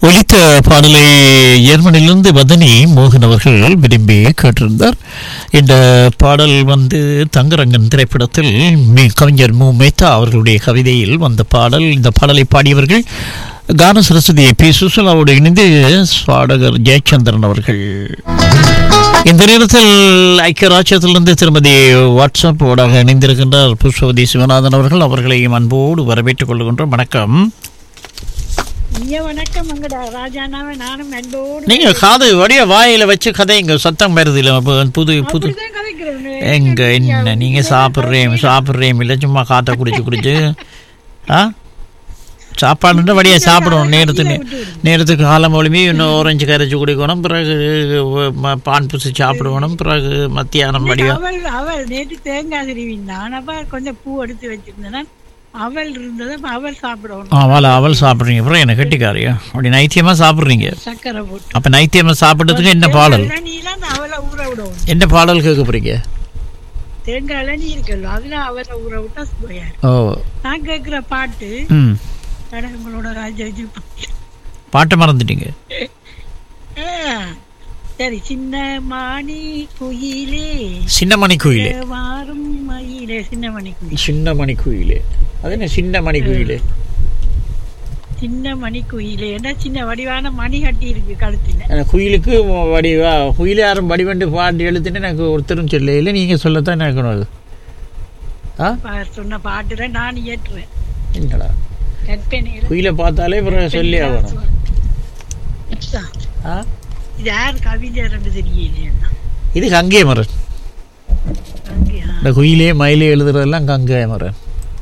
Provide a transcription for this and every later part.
ஒலித்த பாடலை ஜெர்மனியிலிருந்து வதனி மோகன் அவர்கள் விரும்பி கேட்டிருந்தார் இந்த பாடல் வந்து தங்கரங்கன் திரைப்படத்தில் மி- கவிஞர் மு மேத்தா அவர்களுடைய கவிதையில் வந்த பாடல் இந்த பாடலை பாடியவர்கள் கான சரஸ்வதி பி சுசலாவோடு இணைந்து பாடகர் ஜெயச்சந்திரன் அவர்கள் இந்த நேரத்தில் ஐக்கிய ராஜ்யத்திலிருந்து திருமதி வாட்ஸ்அப் ஊடாக இணைந்திருக்கின்றார் புஷ்பவதி சிவநாதன் அவர்கள் அவர்களையும் அன்போடு வரவேற்றுக் கொள்கின்றோம் வணக்கம் ஐயா வணக்கம் அங்கடா ராஜானாவை நானும் அன்போடு நீங்க காது வடிய வாயில வச்சு கதைங்க சத்தம் வருது இல்ல அப்ப புது புது அப்படிதான் கதைக்கிறேன் எங்க என்ன நீங்க சாப்பிட்றேன் சாப்பிட்றேன் இல்லை சும்மா காத்த குடிச்சு குடிச்சு ஆ சாப்பாடுன்ற வழியாக சாப்பிடணும் நேரத்துக்கு நேரத்துக்கு காலம் ஒளிமி இன்னும் ஓரஞ்சு கரைச்சி குடிக்கணும் பிறகு ம- பான் புசி சாப்பிடணும் பிறகு மத்தியானம் வடிவா அவள் அவள் நேற்று தேங்காய் திருவிந்தான் அப்ப கொஞ்சம் பூ எடுத்து வச்சிருந்தேன் அவள் இருந்தது அப்ப அவள் சாப்பிடணும் அவள் அவள் சாப்பிட்றீங்க அப்புறம் என்ன கெட்டிக்காரியா அப்படி நைத்தியமாக சாப்பிட்றீங்க சக்கரை போட்டு அப்போ நைத்தியமாக சாப்பிட்றதுக்கு என்ன பாடல் நீலாம் அந்த அவளை ஊற விடணும் என்ன பாடல் கேட்க போறீங்க தேங்காய் நீ இருக்கല്ലോ அதுல அவளை ஊற விட்டா போயாரு ஓ நான் கேட்கிற பாட்டு ம் கடவுளோட ராஜாஜி பாட்டு பாட்டை மறந்துட்டீங்க ஆ, சரி சின்ன மாணி குயிலே சின்னமணி குயிலே வாரும் மயிலே சின்ன மணி குயில் சின்ன மணி குயிலே அது என்ன சின்ன மணி குயிலே சின்ன மணி குயிலே என்ன சின்ன வடிவான மணி கட்டி இருக்கு கழுத்துல எனக்கு குயிலுக்கு வடிவா குயிலே யாரும் வடிவண்டு பாட்டு எழுத்துன்னு எனக்கு ஒருத்தரும் சொல்ல இல்லை நீங்கள் சொல்லத்தான் எனக்கு அது ஆ பா- சொன்ன பாட்டுல நான் ஏற்றுவேன் என்னடா கற்பனையில குயிலை பார்த்தாலே அப்புறம் சொல்லி ஆகணும் அதான். ஆ இது யார் கவிஞர் என்று தெரியலையா இது கங்கை மரன் இந்த குயிலே மயிலே எழுதுறதெல்லாம் கங்கை மரன்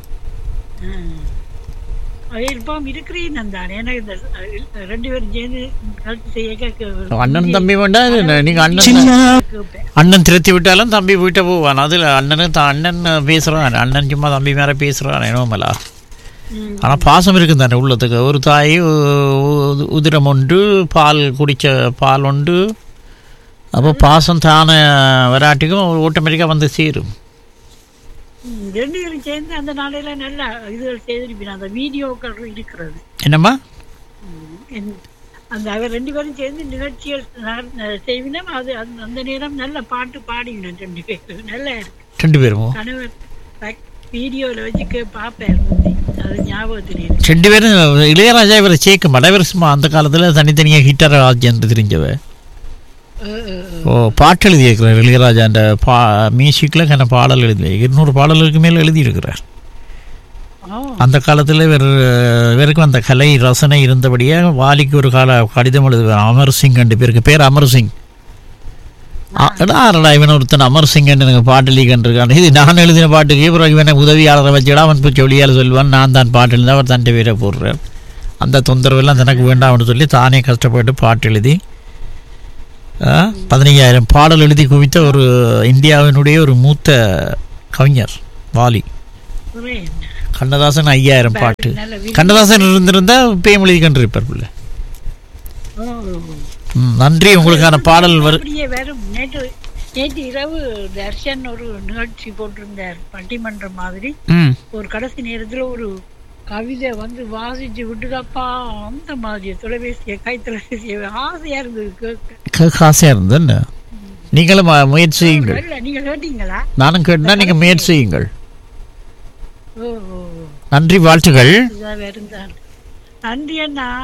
இருப்போம் இருக்கிறேன் நான் எனக்கு இந்த அஹ், ரெண்டு பேரும் சேர்ந்து கருத்து செய்ய கேட்க அண்ணன் தம்பி வேண்டாம் இது என்ன, நீங்க அண்ணன் கேட்பேன் அண்ணன் திருத்தி விட்டாலும் தம்பி வீட்டை போவான் அதில் அண்ணனு தான் அண்ணன் பேசுகிறான் அண்ணன் சும்மா தம்பி மேலே பேசுகிறான் என்னமோமலா ம். ஆனால் பாசம் இருக்குது தானே உள்ளத்துக்கு ஒரு தாய் உ- உ- உதிரம் உண்டு பால் குடித்த பால் உண்டு அப்போ பாசம் தானே வராட்டிக்கும் ஆட்டோமேட்டிக்காக வந்து சேரும் ம், ரெண்டு பேரும் சேர்ந்து அந்த நாளையில நல்லா இதுகள் செய்திருப்பேன் அந்த வீடியோக்கள் இருக்கிறது என்னம்மா என்- அந்த அவர் ரெண்டு பேரும் சேர்ந்து நிகழ்ச்சிகள் நட- செய்வினோம் அது அந்த- அந்த நேரம் நல்ல பாட்டு பாடிவினோம் ரெண்டு பேரும் நல்லா இருக்கு ரெண்டு பேரும் கணவர் வீடியோவில் வச்சு கே- பார்ப்பேன் முந்தி. அது ஞாபகத்தில் இருக்கு ரெண்டு பேரும் இளையராஜா இவரை சேர்க்க மாட்டா சும்மா அந்த காலத்தில் தனித்தனியாக ஹிட்டர் ராஜ்யன்று தெரிஞ்சவ அஹ், அஹ், அஹ். ஓ பாட்டு எழுதியிருக்கிறார் இளையராஜா அந்த பா மியூசிக்கில் கன பாடல் எழுதி இருநூறு பாடலுக்கு மேல் எழுதியிருக்கிறார் ஓ, அந்த காலத்தில் இவர் இவருக்கு அந்த கலை ரசனை இருந்தபடியே வாலிக்கு ஒரு கால கடிதம் எழுதுவார் அமர் சிங் ரெண்டு பேருக்கு பேர் அமர் சிங் ஆறடா இவன் ஒருத்தன் அமர் சிங் எனக்கு பாட்டு லீகன்றிருக்கான் இது நான் எழுதின பாட்டுக்கு பிறகு இவனை உதவியாளரை வச்சுடா அவன் போய் சொல்லியால் சொல்லுவான் நான் தான் பாட்டு எழுதி அவர் தன் பேரை போடுறார் அந்த தொந்தரவெல்லாம் தனக்கு வேண்டாம்னு சொல்லி தானே கஷ்டப்பட்டு பாட்டு எழுதி ஆ, பதினைஞ்சாயிரம் பாடல் எழுதி குவித்த ஒரு இந்தியாவினுடைய ஒரு மூத்த கவிஞர் வாலி ஒரே என்ன. கண்ணதாசன் ஐயாயிரம் பாட்டு நல்ல வி- கண்ணதாசன் இருந்திருந்தா பேம் எழுதி கண்டிருப்பார் பிள்ளை ஓ, ம், நன்றி உங்களுக்கான பாடல் வரு அப்படியே வரும் நேற்று நேற்று இரவு தர்ஷன் ஒரு நிகழ்ச்சி போட்டிருந்தார் பட்டிமன்றம் மாதிரி ம் ஒரு கடைசி நேரத்துல ஒரு கவிதை வந்து வாசிச்சு விட்டுக்கப்பா அந்த மாதிரி தொலைபேசியை கை தொலைபேசியை ஆசையா இருந்தது கேட்க கேட்க ஆசையாக இருந்தது என்ன நீங்களும் ம- முயற்சி செய்யுங்கள் இல்ல, நீங்க கேட்டீங்களா நானும் கேட்டா நீங்கள் முயற்சி செய்யுங்கள் ஓ ஓ, ஓ. நன்றி வாழ்த்துகள் இதான் வருந்தான் நன்றி அண்ணா